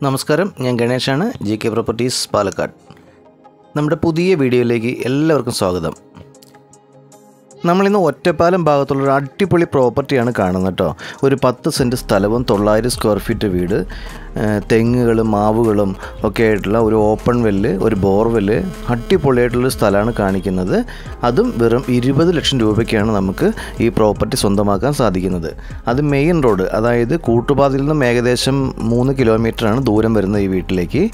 നമസ്കാരം ഞാൻ ഗണേഷാണ് ജി കെ പ്രോപ്പർട്ടീസ് പാലക്കാട് നമ്മുടെ പുതിയ വീഡിയോയിലേക്ക് എല്ലാവർക്കും സ്വാഗതം നമ്മളിന്ന് ഒറ്റപ്പാലം ഭാഗത്തുള്ള ഒരു അടിപൊളി പ്രോപ്പർട്ടിയാണ് കാണുന്നത് കേട്ടോ ഒരു പത്ത് സെൻറ്റ് സ്ഥലവും തൊള്ളായിരം സ്ക്വയർ ഫീറ്റ് വീട് ഏഹ് തെങ്ങുകളും മാവുകളും ഒക്കെ ആയിട്ടുള്ള ഒരു ഓപ്പൺ വെല്ല് ഒരു ബോർവെല്ല് അടിപൊളിയായിട്ടുള്ളൊരു സ്ഥലമാണ് കാണിക്കുന്നത് അതും വെറും ഇരുപത് ലക്ഷം രൂപയ്ക്കാണ് നമുക്ക് ഈ പ്രോപ്പർട്ടി സ്വന്തമാക്കാൻ സാധിക്കുന്നത് അത് മെയിൻ റോഡ് അതായത് കൂട്ടുപാതയിൽ നിന്നും ഏകദേശം മൂന്ന് കിലോമീറ്ററാണ് ദൂരം വരുന്നത് ഈ വീട്ടിലേക്ക്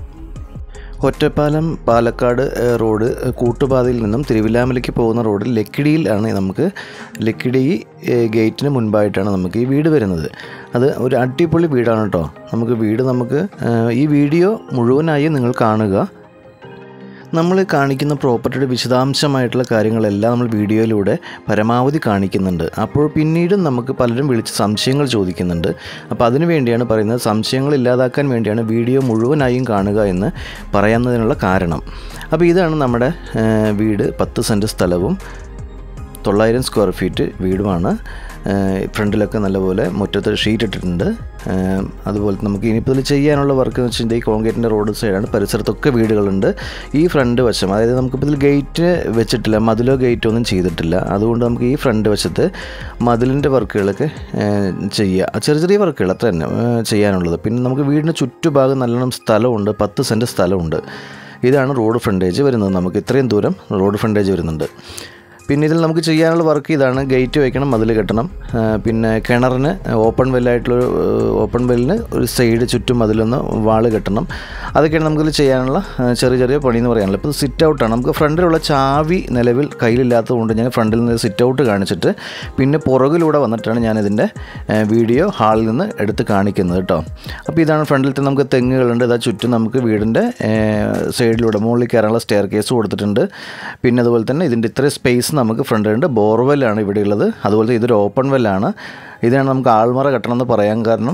ഒറ്റപ്പാലം പാലക്കാട് ഏഹ്, റോഡ് ഏഹ്, കൂട്ടുപാതയിൽ നിന്നും തിരുവില്ലാമലയ്ക്ക് പോകുന്ന റോഡിൽ ലക്കിടിയിൽ ആണ് നമുക്ക് ലക്കിടി ഏഹ്, ഗേറ്റിന് മുൻപായിട്ടാണ് നമുക്ക് ഈ വീട് വരുന്നത് അത് ഒരു അടിപൊളി വീടാണ് കേട്ടോ നമുക്ക് വീട് നമുക്ക് ഏഹ്, ഈ വീഡിയോ മുഴുവനായി നിങ്ങൾ കാണുക നമ്മൾ കാണിക്കുന്ന പ്രോപ്പർട്ടിയുടെ വിശദാംശമായിട്ടുള്ള കാര്യങ്ങളെല്ലാം നമ്മൾ വീഡിയോയിലൂടെ പരമാവധി കാണിക്കുന്നുണ്ട് അപ്പോൾ പിന്നീടും നമുക്ക് പലരും വിളിച്ച് സംശയങ്ങൾ ചോദിക്കുന്നുണ്ട് അപ്പോൾ അതിനു വേണ്ടിയാണ് പറയുന്നത് സംശയങ്ങൾ ഇല്ലാതാക്കാൻ വേണ്ടിയാണ് വീഡിയോ മുഴുവനായും കാണുക എന്ന് പറയുന്നതിനുള്ള കാരണം അപ്പോൾ ഇതാണ് നമ്മുടെ ഏഹ്, വീട് പത്ത് സെൻറ്റ് സ്ഥലവും തൊള്ളായിരം സ്ക്വയർ ഫീറ്റ് വീടുമാണ് ഏഹ് ഫ്രണ്ടിലൊക്കെ നല്ലപോലെ മുറ്റത്ത് ഷീറ്റ് ഇട്ടിട്ടുണ്ട് ഏഹ് അതുപോലെ നമുക്ക് ഇനിയിപ്പോൾ ഇതിൽ ചെയ്യാനുള്ള വർക്ക് എന്ന് വെച്ചിട്ടുണ്ടെങ്കിൽ ഈ കോൺക്രീറ്റിൻ്റെ റോഡ് സൈഡാണ് പരിസരത്തൊക്കെ വീടുകളുണ്ട് ഈ ഫ്രണ്ട് വശം അതായത് നമുക്കിപ്പോൾ ഇതിൽ ഗേറ്റ് വെച്ചിട്ടില്ല മതിലോ ഗേറ്റോ ഒന്നും ചെയ്തിട്ടില്ല അതുകൊണ്ട് നമുക്ക് ഈ ഫ്രണ്ട് വശത്ത് മതിലിൻ്റെ വർക്കുകളൊക്കെ ഏഹ് ചെയ്യുക ചെറിയ ചെറിയ വർക്കുകൾ അത്ര തന്നെ ഏഹ് ചെയ്യാനുള്ളത് പിന്നെ നമുക്ക് വീടിന് ചുറ്റുഭാഗം നല്ലോണം സ്ഥലമുണ്ട് പത്ത് സെൻറ്റ് സ്ഥലമുണ്ട് ഇതാണ് റോഡ് ഫ്രണ്ടേജ് വരുന്നത് നമുക്ക് ഇത്രയും ദൂരം റോഡ് ഫ്രണ്ടേജ് വരുന്നുണ്ട് പിന്നെ ഇതിൽ നമുക്ക് ചെയ്യാനുള്ള വർക്ക് ഇതാണ് ഗേറ്റ് വയ്ക്കണം മതിൽ കെട്ടണം ആ, പിന്നെ കിണറിന് ഓപ്പൺ വെല്ലായിട്ടുള്ളൊരു ഓപ്പൺ വെല്ലിന് ഒരു സൈഡ് ചുറ്റും അതിലൊന്ന് വാള് കെട്ടണം അതൊക്കെയാണ് നമുക്കിതിൽ ചെയ്യാനുള്ള ആ, ചെറിയ ചെറിയ പണി എന്ന് പറയാനുള്ളത് ഇപ്പോൾ സിറ്റ് ഔട്ടാണ് നമുക്ക് ഫ്രണ്ടിലുള്ള ചാവി നിലവിൽ കയ്യിലില്ലാത്തതുകൊണ്ട് ഞാൻ ഫ്രണ്ടിൽ നിന്ന് സിറ്റ് ഔട്ട് കാണിച്ചിട്ട് പിന്നെ പുറകിലൂടെ വന്നിട്ടാണ് ഞാൻ ഇതിൻ്റെ വീഡിയോ ഹാളിൽ നിന്ന് എടുത്ത് കാണിക്കുന്നത് കേട്ടോ അപ്പോൾ ഇതാണ് ഫ്രണ്ടിലത്തെ നമുക്ക് തെങ്ങുകളുണ്ട് ഇതാ ചുറ്റും നമുക്ക് വീടിൻ്റെ സൈഡിലൂടെ മുകളിൽ കയറാനുള്ള സ്റ്റെയർ കേസ് കൊടുത്തിട്ടുണ്ട് പിന്നെ അതുപോലെ തന്നെ ഇതിൻ്റെ ഇത്രയും സ്പേസ് നമുക്ക് ഫ്രണ്ടിലുണ്ട് ബോർവെല്ലാണ് ഇവിടെ ഉള്ളത് അതുപോലെ ഇതൊരു ഓപ്പൺ വെല്ലാണ് ഇതാണ് നമുക്ക് ആൾമറ കെട്ടണമെന്ന് പറയാൻ കാരണം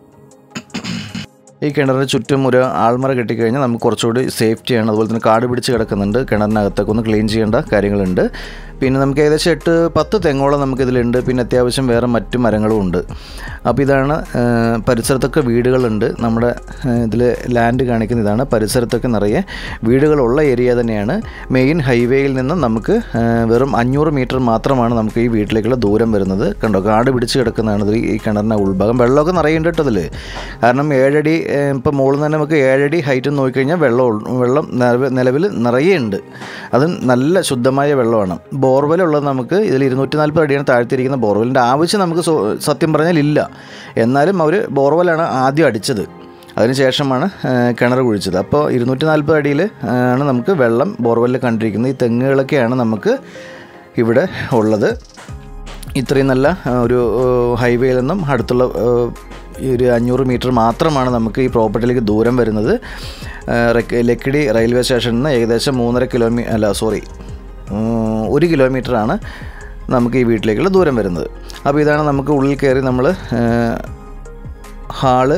ഈ കിണറിന് ചുറ്റും ഒരു ആൾമറ കെട്ടിക്കഴിഞ്ഞാൽ നമുക്ക് കുറച്ചുകൂടി സേഫ്റ്റിയാണ് അതുപോലെ തന്നെ കാട് പിടിച്ച് കിടക്കുന്നുണ്ട് കിണറിനകത്തൊക്കെ ഒന്ന് ക്ലീൻ ചെയ്യേണ്ട കാര്യങ്ങളുണ്ട് പിന്നെ നമുക്ക് ഏകദേശം എട്ട് പത്ത് തെങ്ങോളം നമുക്കിതിലുണ്ട് പിന്നെ അത്യാവശ്യം വേറെ മറ്റു മരങ്ങളും ഉണ്ട് അപ്പോൾ ഇതാണ് ആ, പരിസരത്തൊക്കെ വീടുകളുണ്ട് നമ്മുടെ ഇതിൽ ലാൻഡ് കാണിക്കുന്ന ഇതാണ് പരിസരത്തൊക്കെ നിറയെ വീടുകളുള്ള ഏരിയ തന്നെയാണ് മെയിൻ ഹൈവേയിൽ നിന്നും നമുക്ക് ആ, വെറും അഞ്ഞൂറ് മീറ്റർ മാത്രമാണ് നമുക്ക് ഈ വീട്ടിലേക്കുള്ള ദൂരം വരുന്നത് കണ്ടോ കാട് പിടിച്ച് കിടക്കുന്നതാണ് ഇത് ഈ കിണറിൻ്റെ ഉൾഭാഗം വെള്ളമൊക്കെ നിറയുണ്ട് കേട്ടോ ഇതിൽ കാരണം ഏഴടി ഇപ്പോൾ മുകളിൽ നിന്ന് തന്നെ നമുക്ക് ഏഴടി ഹൈറ്റ് നോക്കിക്കഴിഞ്ഞാൽ വെള്ളം ഉൾ- വെള്ളം നിലവിൽ- നിലവിൽ നിറയെ ഉണ്ട് അത് നല്ല ശുദ്ധമായ വെള്ളമാണ് ബോർവെല്ലുള്ളത് നമുക്ക് ഇതിൽ ഇരുന്നൂറ്റി നാൽപ്പത് അടിയാണ് താഴ്ത്തിയിരിക്കുന്ന ബോർവെല്ലിൻ്റെ ആവശ്യം നമുക്ക് സോ- സത്യം പറഞ്ഞാൽ ഇല്ല എന്നാലും അവർ ബോർവെല്ലാണ് ആദ്യം അടിച്ചത് അതിനുശേഷമാണ് ആ, കിണർ കുഴിച്ചത് അപ്പോൾ ഇരുന്നൂറ്റി നാൽപ്പത് അടിയിൽ ആണ് നമുക്ക് വെള്ളം ബോർവെല്ലിൽ കണ്ടിരിക്കുന്നത് ഈ തെങ്ങുകളൊക്കെയാണ് നമുക്ക് ഇവിടെ ഉള്ളത് ഇത്രയും നല്ല ആ, ഒരു ഹൈവേയിൽ നിന്നും അടുത്തുള്ള ആ, ഈ ഒരു അഞ്ഞൂറ് മീറ്റർ മാത്രമാണ് നമുക്ക് ഈ പ്രോപ്പർട്ടിയിലേക്ക് ദൂരം വരുന്നത് ആ, റെക്ക്- ലക്കിടി റെയിൽവേ സ്റ്റേഷനിൽ നിന്ന് ഏകദേശം മൂന്നര കിലോമീ അല്ല സോറി ഉം, ഒരു കിലോമീറ്ററാണ് നമുക്ക് ഈ വീട്ടിലേക്കുള്ള ദൂരം വരുന്നത് അപ്പോൾ ഇതാണ് നമുക്ക് ഉള്ളിൽ കയറി നമ്മൾ ഹാള്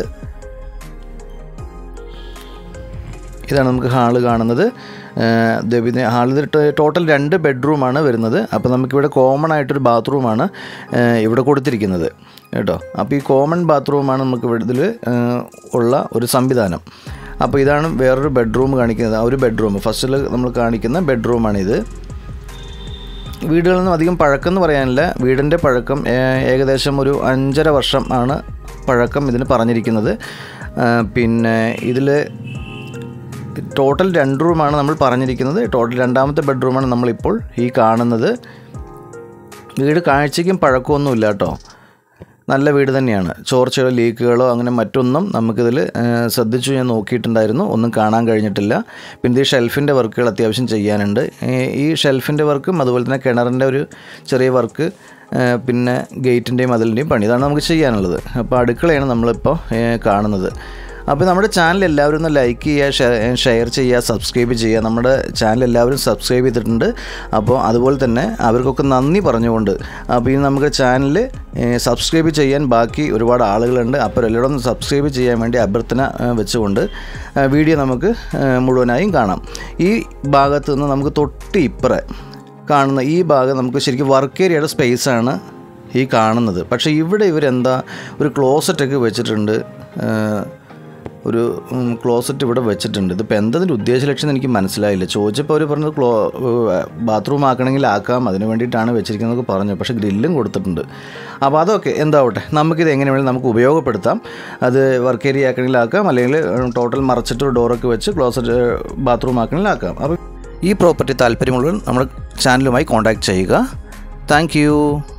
ഇതാണ് നമുക്ക് ഹാള് കാണുന്നത് ഏഹ് ദേ പിന്നെ ഹാളിൽ ടോട്ടൽ രണ്ട് ബെഡ്റൂമാണ് വരുന്നത് അപ്പോൾ നമുക്കിവിടെ കോമൺ ആയിട്ടൊരു ബാത്റൂമാണ് ഏഹ് ഇവിടെ കൊടുത്തിരിക്കുന്നത് കേട്ടോ അപ്പോൾ ഈ കോമൺ ബാത്റൂമാണ് നമുക്ക് ഇവിടെ ഇതിൽ ഉള്ള ഒരു സംവിധാനം അപ്പോൾ ഇതാണ് വേറൊരു ബെഡ്റൂം കാണിക്കുന്നത് ആ ഒരു ബെഡ്റൂം ഫസ്റ്റിൽ നമ്മൾ കാണിക്കുന്ന ബെഡ്റൂമാണിത് വീടുകളൊന്നും അധികം പഴക്കം എന്ന് പറയാനില്ല വീടിൻ്റെ പഴക്കം ഏ- ഏകദേശം ഒരു അഞ്ചര വർഷം ആണ് പഴക്കം ഇതിന് പറഞ്ഞിരിക്കുന്നത് ആ, പിന്നെ ഇതിൽ ടോട്ടൽ രണ്ട് റൂമാണ് നമ്മൾ പറഞ്ഞിരിക്കുന്നത് ടോട്ടൽ രണ്ടാമത്തെ ബെഡ്റൂമാണ് നമ്മളിപ്പോൾ ഈ കാണുന്നത് വീട് കാഴ്ചയ്ക്കും പഴക്കമൊന്നുമില്ല കേട്ടോ നല്ല വീട് തന്നെയാണ് ചോർച്ചയോ ലീക്കുകളോ അങ്ങനെ മറ്റൊന്നും നമുക്കിതിൽ ഏഹ്, ശ്രദ്ധിച്ചു ഞാൻ നോക്കിയിട്ടുണ്ടായിരുന്നു ഒന്നും കാണാൻ കഴിഞ്ഞിട്ടില്ല പിന്നെ ഈ ഷെൽഫിൻ്റെ വർക്കുകൾ അത്യാവശ്യം ചെയ്യാനുണ്ട് ഏഹ്, ഈ ഷെൽഫിൻ്റെ വർക്കും അതുപോലെ തന്നെ കിണറിൻ്റെ ഒരു ചെറിയ വർക്ക് ഏഹ്, പിന്നെ ഗേറ്റിൻ്റെയും അതിലിൻ്റെയും പണി ഇതാണ് നമുക്ക് ചെയ്യാനുള്ളത് അപ്പോൾ അടുക്കളയാണ് നമ്മളിപ്പോൾ ഏഹ്, കാണുന്നത് അപ്പോൾ നമ്മുടെ ചാനൽ എല്ലാവരും ഒന്ന് ലൈക്ക് ചെയ്യുക ഷെയർ ഷെയർ ചെയ്യുക സബ്സ്ക്രൈബ് ചെയ്യുക നമ്മുടെ ചാനൽ എല്ലാവരും സബ്സ്ക്രൈബ് ചെയ്തിട്ടുണ്ട് അപ്പോൾ അതുപോലെ തന്നെ അവർക്കൊക്കെ നന്ദി പറഞ്ഞുകൊണ്ട് അപ്പോൾ ഇനി നമുക്ക് ചാനൽ സബ്സ്ക്രൈബ് ചെയ്യാൻ ബാക്കി ഒരുപാട് ആളുകളുണ്ട് അപ്പോൾ എല്ലാവരും സബ്സ്ക്രൈബ് ചെയ്യാൻ വേണ്ടി അഭ്യർത്ഥന ഏ, വെച്ചുകൊണ്ട് ഏ, വീഡിയോ നമുക്ക് ഏ, മുഴുവനായും കാണാം ഈ ഭാഗത്ത് നിന്ന് നമുക്ക് തൊട്ട് ഇപ്പറേ കാണുന്ന ഈ ഭാഗം നമുക്ക് ശരിക്കും വർക്ക് ഏരിയയുടെ സ്പേസാണ് ഈ കാണുന്നത് പക്ഷേ ഇവിടെ ഇവരെന്താ ഒരു ക്ലോസറ്റൊക്കെ വെച്ചിട്ടുണ്ട് ഏഹ് ഒരു ക്ലോസറ്റ് ഇവിടെ വെച്ചിട്ടുണ്ട് ഇതിപ്പോൾ എന്തതിൻ്റെ ഉദ്ദേശ ലക്ഷ്യം എന്ന് എനിക്ക് മനസ്സിലായില്ല ചോദിച്ചപ്പോൾ അവർ പറഞ്ഞത് ക്ലോ ബാത്റൂം ആക്കണമെങ്കിൽ ആക്കാം അതിന് വേണ്ടിയിട്ടാണ് വെച്ചിരിക്കുന്നതൊക്കെ പറഞ്ഞു പക്ഷേ ഗ്രില്ലും കൊടുത്തിട്ടുണ്ട് അപ്പോൾ അതൊക്കെ എന്താവട്ടെ നമുക്കിത് എങ്ങനെ വേണമെങ്കിലും നമുക്ക് ഉപയോഗപ്പെടുത്താം അത് വർക്ക് ഏരിയ ആക്കണമെങ്കിൽ ആക്കാം അല്ലെങ്കിൽ ടോട്ടൽ മറച്ചിട്ട് ഡോറൊക്കെ വെച്ച് ക്ലോസറ്റ് ബാത്റൂം ആക്കണമെങ്കിൽ ആക്കാം അപ്പോൾ ഈ പ്രോപ്പർട്ടി താല്പര്യമുള്ളവർ നമ്മുടെ ചാനലുമായി കോൺടാക്റ്റ് ചെയ്യുക താങ്ക്